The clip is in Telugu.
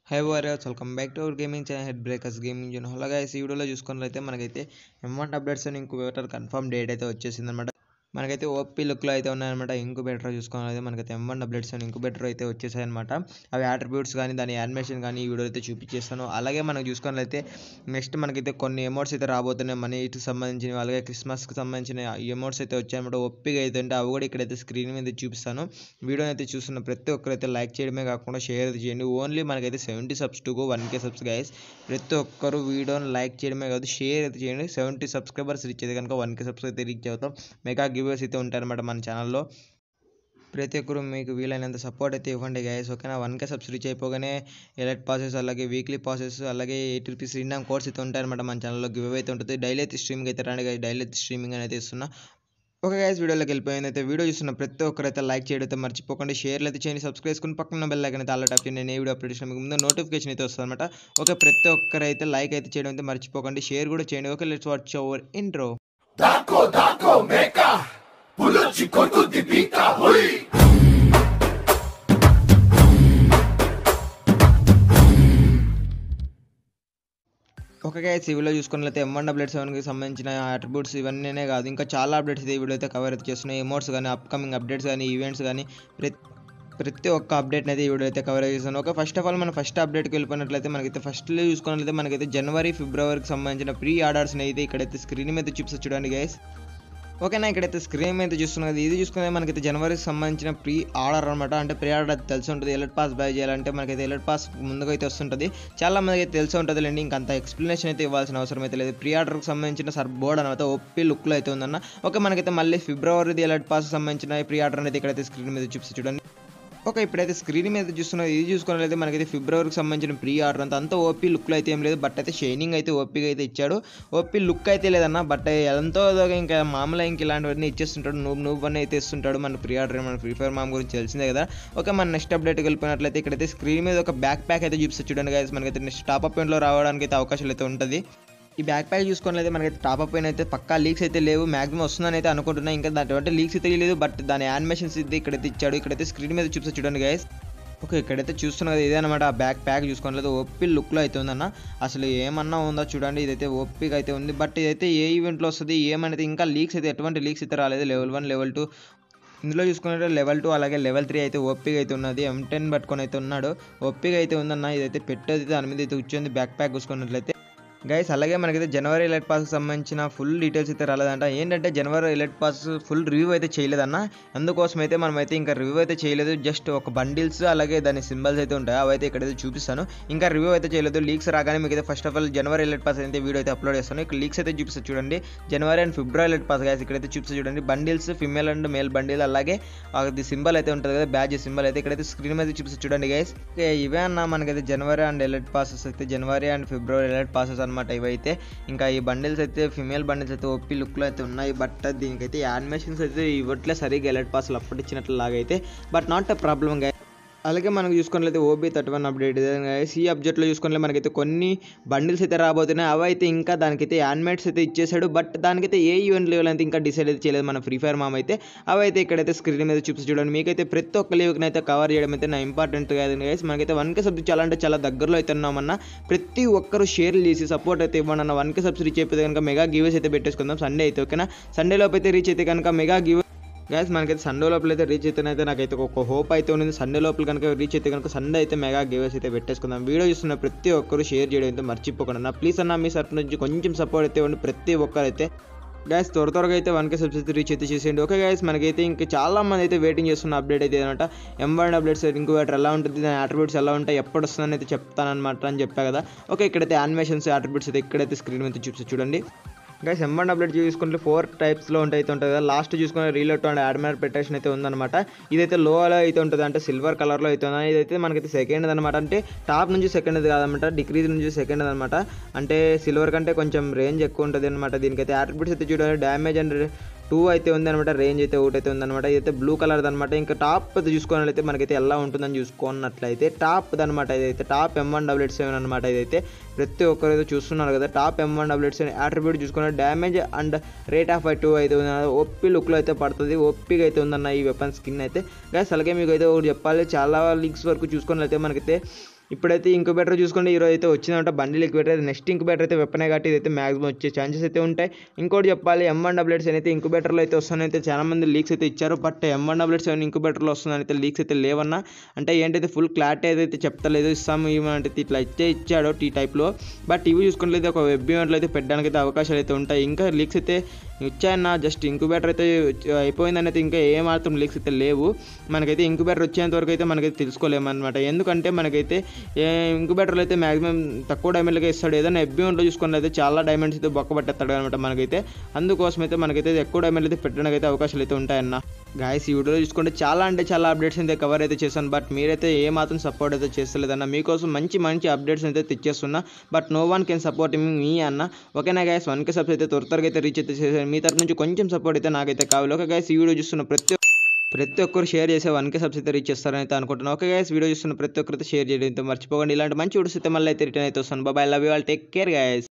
High warriors welcome back to our gaming channel head breakers gaming zone hello guys ఈ వీడియోలో చూసుకున్నట్లయితే మనకైతే ఎం వన్ అప్డేట్స్ అని ఇంక్యుబేటర్ కన్ఫర్మ్ డేట్ అయితే వచ్చేసింది అనమాట మనకైతే ఓపీ లుక్లో అయితే ఉన్నాయన్నమాట ఇంక్యుబేటర్ చూసుకున్నట్లయితే మనకైతే ఎం వన్ అప్డేట్స్ అని ఇంక్యుబేటర్ అయితే వచ్చేసాయి అనమాట అవి అట్రిబ్యూట్స్ కానీ దాని యానిమేషన్ కానీ ఈ వీడియో అయితే చూపించేస్తాను అలాగే మనం చూసుకున్నట్లయితే నెక్స్ట్ మనకైతే కొన్ని ఎమోట్స్ అయితే రాబోతున్నాయి మనీకి సంబంధించినవి అలాగే క్రిస్మస్కి సంబంధించిన ఎమోట్స్ అయితే వచ్చాయన్నమాట ఒప్పిగా అయితే ఉంటే అవి కూడా ఇక్కడైతే స్క్రీన్ మీద చూపిస్తాను వీడియో అయితే చూస్తున్న ప్రతి ఒక్కరైతే లైక్ చేయడమే కాకుండా షేర్ అయితే చేయండి ఓన్లీ మనకైతే seventy subs to one K subs guys ప్రతి ఒక్కరు వీడియోని లైక్ చేయడమే కాదు షేర్ అయితే చేయండి సెవెంటీ సబ్స్క్రైబర్స్ రీచ్ అయితే కనుక వన్ కే సబ్స్ అయితే రీచ్ అవుతాం మెగా గివ్వేస్ అయితే ఉంటారన్నమాట మన ఛానల్లో ప్రతి ఒక్కరు మీకు వీలైనంత సపోర్ట్ అయితే ఇవ్వండి గైస్ ఓకేనా వన్ కే సబ్స్ రీచ్ అయిపోగానే ఎలర్ట్ పాసెస్ అలాగే వీక్లీ పాసెస్ అలాగే ఎయిట్ రూపీస్ రీడమ్ కోర్స్ అయితే ఉంటాయన్నమాట మన ఛానల్లో గివ్ అయితే ఉంటుంది డైలీ అయితే స్ట్రీమింగ్ అయితే రండి గైస్ డైలీ అయితే స్ట్రీమింగ్ అనేది ఇస్తున్నా ఓకే గైస్ వీడియోలోకి వెళ్ళిపోయింది అయితే వీడియో చూస్తున్న ప్రతి ఒక్కరైతే లైక్ చేయడం అయితే మర్చిపోకండి షేర్లు అయితే చేయండి సబ్స్క్రైబ్ చేసుకుని పక్కన బెల్ ఐకన్ అయితే అలా టప్ చేయండి నేను ఏ వీడియో అప్డేట్ చేసిన మీకు ముందు నోటిఫికేషన్ అయితే వస్తుంది అనమాట ఓకే ప్రతి ఒక్కరైతే లైక్ అయితే చేయడం అయితే మర్చిపోకండి షేర్ కూడా చేయండి okay let's watch our intro Daco, daco, meca, puluchi corto di pica, hui. Okay guys ఈ వీడియో చూసుకున్నట్లయితే ఎం వన్ డబ్ల్యూట్ సెవెన్కి సంబంధించిన అట్రిబ్యూట్స్ ఇవన్నీనే కాదు ఇంకా చాలా అప్డేట్స్ ఈ వీడియో అయితే కవర్ అయితే చేస్తున్నాయి ఎమోట్స్ కానీ అప్కమింగ్ అప్డేట్స్ కానీ ఈవెంట్స్ కానీ ప్రతి ప్రతి ఒక్క అప్డేట్ అయితే ఈ వీడియో అయితే కవర్ చేస్తాను ఓకే ఫస్ట్ ఆఫ్ ఆల్ మనం ఫస్ట్ అప్డేట్కి వెళ్ళిపోయినట్లయితే మనకైతే ఫస్ట్లో చూసుకున్నట్లయితే మనకైతే జనవరి ఫిబ్రవరికి సంబంధించిన ప్రీ ఆర్డర్స్ని అయితే ఇక్కడైతే స్క్రీన్ మీద చూపిస్తా చూడండి గైస్ ఓకేనా ఇక్కడైతే స్క్రీన్ మీద చూస్తున్నాం కదా ఇది చూసుకునే మనకైతే జనవరికి సంబంధించిన ప్రీ ఆర్డర్ అనమాట అంటే ప్రీ ఆర్డర్ తెలిసి ఉంటుంది ఎలర్ట్ పాస్ బై చేయాలంటే మనకైతే ఎలర్ట్ పాస్ ముందుగా అయితే వస్తుంటుంది చాలా మందికి అయితే తెలిసి ఉంటుంది లేండి ఇంకంత ఎక్స్ప్లెనేషన్ అయితే ఇవ్వాల్సిన అవసరం అయితే లేదు ప్రీ ఆర్డర్కి సంబంధించిన సర్ బోర్డ్ అనమాట ఓపీ లుక్లో అయితే ఉందన్న ఓకే మనకైతే మళ్ళీ ఫిబ్రవరిది ఎలర్ట్ పాస్ సంబంధించిన ప్రీ ఆర్డర్ అయితే ఇక్కడైతే స్క్రీన్ మీద చూపిస్తే చూడండి ఓకే ఇప్పుడైతే స్క్రీన్ మీద చూస్తున్నది ఇది చూసుకున్నట్లయితే మనకైతే ఫిబ్రవరికి సంబంధించిన ప్రీ ఆర్డర్ అంతా అంత ఓపీ లుక్లో అయితే ఏం లేదు బట్ అయితే షైనింగ్ అయితే ఓపీగా అయితే ఇచ్చాడు ఓపీ లుక్ అయితే లేదన్న బట్ ఎంతో ఇంకా మామూలుగా ఇంక ఇలాంటివన్నీ ఇచ్చేస్తుంటాడు నువ్వు నువ్వు అని అయితే ఇస్తుంటాడు మన ప్రీ ఆర్డర్ మన ఫ్రీ ఫైర్ మామ్ గురించి తెలిసిందే కదా ఓకే మన నెక్స్ట్ అప్డేట్కి వెళ్ళిపోయినట్లయితే ఇక్కడైతే స్క్రీన్ మీద ఒక బ్యాక్ ప్యాక్ అయితే చూపిస్తే చూడండి guys మనకైతే నెక్స్ట్ టాప్ అప్ లో రావడానికి అయితే అవకాశాలు అయితే ఉంటుంది ఈ బ్యాక్ ప్యాక్ చూసుకున్నట్లయితే మనకైతే టాప్ అప్ అయిన అయితే పక్కా లీక్స్ అయితే లేవు మాక్సిమం వస్తుందని అయితే అనుకుంటున్నా ఇంకా దాంట్లో లీక్స్ అయితే లేదు బట్ దాని యానిమేషన్స్ అయితే ఇక్కడైతే ఇచ్చాడు ఇక్కడైతే స్క్రీన్ మీద చూపిస్తే చూడండి గైస్ ఓకే ఇక్కడైతే చూస్తున్నా కదా ఇదే అనమాట ఆ బ్యాక్ ప్యాక్ చూసుకోవట్లేదు ఓపీ లుక్లో అయితే ఉందన్న అసలు ఏమన్నా ఉందో చూడండి ఇదైతే ఓపీగా అయితే ఉంది బట్ ఇదైతే ఏ ఈవెంట్లో వస్తుంది ఏమనేది ఇంకా లీక్స్ అయితే ఎటువంటి లీక్స్ అయితే రాలేదు లెవెల్ వన్ లెవెల్ టూ ఇందులో చూసుకున్నట్టు లెవెల్ టూ అలాగే లెవెల్ త్రీ అయితే ఓపీగా అయితే ఉన్నది ఎం టెన్ పట్టుకొని అయితే ఉన్నాడు ఓపీగా అయితే ఉందన్న ఇదైతే పెట్టేది దాని మీద అయితే వచ్చింది బ్యాక్ ప్యాక్ చూసుకున్నట్లయితే గైస్ అలాగే మనకైతే జనవరి ఎలర్ట్ పాస్కి సంబంధించిన ఫుల్ డీటెయిల్స్ అయితే రాలేదంట ఏంటంటే జనవరి ఎలర్ట్ పాస్ ఫుల్ రివ్యూ అయితే చేయలేదన్న అందుకోసం అయితే మనం అయితే ఇంకా రివ్యూ అయితే చేయలేదు జస్ట్ ఒక బండిల్స్ అలాగే దాని సింబల్స్ అయితే ఉంటాయి అవి అయితే ఇక్కడైతే చూపిస్తాను ఇంకా రివ్యూ అయితే చేయలేదు లీక్స్ రాగానే మీకు అయితే ఫస్ట్ ఆఫ్ ఆల్ జనవరి ఎలర్ట్ పాస్ అయితే వీడియో అయితే అప్లోడ్ చేస్తాను ఇక్కడ లీక్స్ అయితే చూపిస్తాను చూడండి జనవరి అండ్ ఫిబ్రవరి ఎలర్ట్ పాస్ గైస్ ఇక్కడైతే చూపిస్తా చూడండి bundles female and male bundle అలాగే అది సింబల్ అయితే ఉంటుంది కదా బ్యాజ్ సింబల్ అయితే ఇక్కడైతే స్క్రీన్ మీద చూపిస్తా చూడండి గైస్ ఇవే అన్న మనకైతే జనవరి అండ్ ఎలర్ట్ పాసెస్ అయితే జనవరి అండ్ ఫిబ్రవరి ఎలర్ట్ పాసెస్ అనమాట ఇవైతే ఇంకా ఈ బండిల్స్ అయితే ఫిమేల్ బండిల్స్ అయితే ఒప్పి లుక్లో అయితే ఉన్నాయి బట్ దీనికైతే యానిమేషన్స్ అయితే ఇవ్వట్లే సరిగ్గా ఎలర్ట్ పాస్లు అప్పుడు ఇచ్చినట్లు లాగైతే బట్ నాట్ ఎ ప్రాబ్లం గా అలాగే మనకు చూసుకున్నట్లయితే OB thirty one update C అబ్జెక్ట్లో చూసుకున్నట్లయితే మనకైతే కొన్ని బండిల్స్ అయితే రాబోతున్నాయి అవి అయితే ఇంకా దానికైతే యానిమేట్స్ అయితే ఇచ్చేసాడు బట్ దానికైతే ఏ ఈవెంట్ లెవెల్ అయితే ఇంకా డిసైడ్ అయితే చేయలేదు మన ఫ్రీ ఫైర్ మామ్ అయితే అవి అయితే ఇక్కడైతే స్క్రీన్ మీద చూపిస్తే చూడండి మీకైతే ప్రతి ఒక్క లీవ్కి అయితే కవర్ చేయడం అయితే నా ఇంపార్టెంట్ కాదు గైస్ మనకైతే వన్ కే సబ్జెక్ట్ చాలా అంటే చాలా దగ్గరలో అయితే ఉన్నామన్న ప్రతి ఒక్కరు షేర్లు చేసి సపోర్ట్ అయితే ఇవ్వండి అన్న వన్ కే సబ్సిడీ రీచ్ అయిపోతే కనుక మెగా గివ్స్ అయితే పెట్టేసుకుందాం సండే అయితే ఓకేనా సండే లోపు అయితే రీచ్ అయితే కనుక మెగా గివ్ గ్యాస్ మనకైతే సండే లోపల అయితే రీచ్ అయితే నాకైతే ఒక హోప్ అయితే ఉంది సండే లోపల కనుక రీచ్ అయితే కనుక సండే అయితే మెగా గేవర్స్ అయితే పెట్టేసుకుందాం వీడియో చూస్తున్న ప్రతి ఒక్కరు షేర్ చేయడం అయితే మర్చిపోకుండా అన్న ప్లీజ్ అన్న మీ సర్ప్ నుంచి కొంచెం సపోర్ట్ అయితే ఇవ్వండి ప్రతి ఒక్కరైతే గ్యాస్ త్వర త్వరగా అయితే వన్ కే సబ్సిడీ రీచ్ అయితే చేసేయండి ఓకే గ్యాస్ మనకైతే ఇంకా చాలా మంది అయితే వెయిటింగ్ చేస్తున్న అప్డేట్ అయితే అనమాట ఎంబైడ్ అప్డేట్స్ ఇంకోవేటర్ ఎలా ఉంటుంది దాని అట్రిబ్యూట్స్ ఎలా ఉంటాయి ఎప్పుడు వస్తుందని అయితే చెప్తానమాట అని చెప్పా కదా ఓకే ఇక్కడైతే యానిమేషన్స్ అట్రిబ్యూట్స్ అయితే ఇక్కడైతే స్క్రీన్ మీద చూపిస్తే చూడండి గైస్ ఎంబన్ అప్డేట్ చూసుకుంటే ఫోర్ టైప్స్లో ఉంటాయి అయితే ఉంటుంది కదా లాస్ట్ చూసుకునే రీలోట్ అండ్ యాడ్మైర్ పెట్టేషన్ అయితే ఉందన్నమాట ఇదైతే లోలో అయితే ఉంటుంది అంటే సిల్వర్ కలర్లో అయితే ఉంది ఇదైతే మనకైతే సెకండ్ అనమాట అంటే టాప్ నుంచి సెకండ్ కాదనమాట డిక్రీజ్ నుంచి సెకండ్ అనమాట అంటే సిల్వర్ కంటే కొంచెం రేంజ్ ఎక్కువ ఉంటుంది అనమాట దీనికైతే అట్రిబ్యూట్స్ అయితే చూడాలి డ్యామేజ్ అండ్ టూ అయితే ఉందన్నమాట రేంజ్ అయితే ఒకటి అయితే ఉందన్నమాట ఇదైతే బ్లూ కలర్ అనమాట ఇంకా టాప్ చూసుకున్నట్లయితే మనకైతే ఎలా ఉంటుందని చూసుకున్నట్లయితే టాప్ అనమాట ఇదైతే top M one double eight seven అనమాట ఇదైతే ప్రతి ఒక్కరు అయితే చూస్తున్నారు కదా top M one double eight seven attribute చూసుకున్న damage and rate of two అయితే ఉంది ఒప్పి లుక్లో అయితే పడుతుంది ఒప్పిగా అయితే ఉందన్న ఈ వెపన్ స్కిన్ అయితే గైస్ అలాగే మీకు అయితే ఒకటి చెప్పాలి చాలా లీక్స్ వరకు చూసుకున్నట్లయితే మనకైతే ఇప్పుడైతే ఇంక్యుబేటర్ చూసుకుంటే ఈరోజు అయితే వచ్చిందంట బండిల్ ఇంక్యుబేటర్ నెక్స్ట్ ఇంక్యుబేటర్ అయితే వెప్పనే కాబట్టి ఇదైతే మ్యాక్సిమం వచ్చే ఛాన్సెస్ అయితే ఉంటాయి ఇంకోటి చెప్పాలి ఎం వన్ డబ్లెట్స్ అయితే ఇంక్యుబేటర్లో అయితే వస్తానని అయితే చాలా మంది లీక్స్ అయితే ఇచ్చారు but M one double eight seven ఇంక్యుబేటర్లో వస్తుందని అయితే లీక్స్ అయితే లేవన్నా అంటే ఏంటైతే ఫుల్ క్లారిటీ అయితే చెప్తలేదు ఇస్తాము ఏమంటే ఇట్లా ఇచ్చే ఇచ్చాడు ఈ టైప్లో బట్ ఇవి చూసుకున్నట్లయితే ఒక వెబ్ ఈవెంట్లో అయితే పెట్టడానికి అయితే అవకాశాలు అయితే ఉంటాయి ఇంకా లీక్స్ అయితే వచ్చాయన్న జస్ట్ ఇంక్యుబేటర్ అయితే అయిపోయిందని అయితే ఇంకా ఏ మాత్రం లీక్స్ అయితే లేవు మనకైతే ఇంక్యుబేటర్ వచ్చేంత వరకు అయితే మనకైతే తెలుసుకోలేము అనమాట ఎందుకంటే మనకైతే ఏ ఇంక్యుబేటర్లో అయితే మాక్సిమం తక్కువ డైమండ్లకే ఇస్తాడు ఏదైనా ఎబ్బిమెంట్లో చూసుకున్నట్లయితే చాలా డైమండ్స్ అయితే బొక్క పట్టేస్తాడు అనమాట మనకైతే అందుకోసం అయితే మనకైతే ఎక్కువ డైమండ్లు అయితే పెట్టడానికి అయితే అవకాశాలు అయితే ఉంటాయన్న గాయస్ ఈ వీడియోలో చూసుకుంటే చాలా అంటే చాలా అప్డేట్స్ అయితే కవర్ అయితే చేశాను బట్ మీరైతే ఏ మాత్రం సపోర్ట్ అయితే చేస్తలేదన్న మీకోసం మంచి మంచి అప్డేట్స్ అయితే తెచ్చేస్తున్నా but no one can support me అన్న ఓకేనా గైస్ వన్ కే సబ్స్ అయితే త్వర త్వరగా అయితే రీచ్ అయితే చేశాను మీ తరఫు నుంచి కొంచెం సపోర్ట్ అయితే నాకైతే కావాలి ఓకే గైస్ ఈ వీడియో చూస్తున్న ప్రతి ప్రతి ఒక్కరు షేర్ చేసే వన్ కే సబ్స్ అయితే రీచ్ చేస్తారని అయితే అనుకుంటున్నాను ఓకే గైస్ వీడియో చూస్తున్న ప్రతి ఒక్కరైతే షేర్ చేయడం అయితే మర్చిపోకండి ఇలాంటి మంచి వీడియోస్ అయితే మళ్ళీ అయితే రిటర్న్ అయితే వస్తాను bye bye love you all take care guys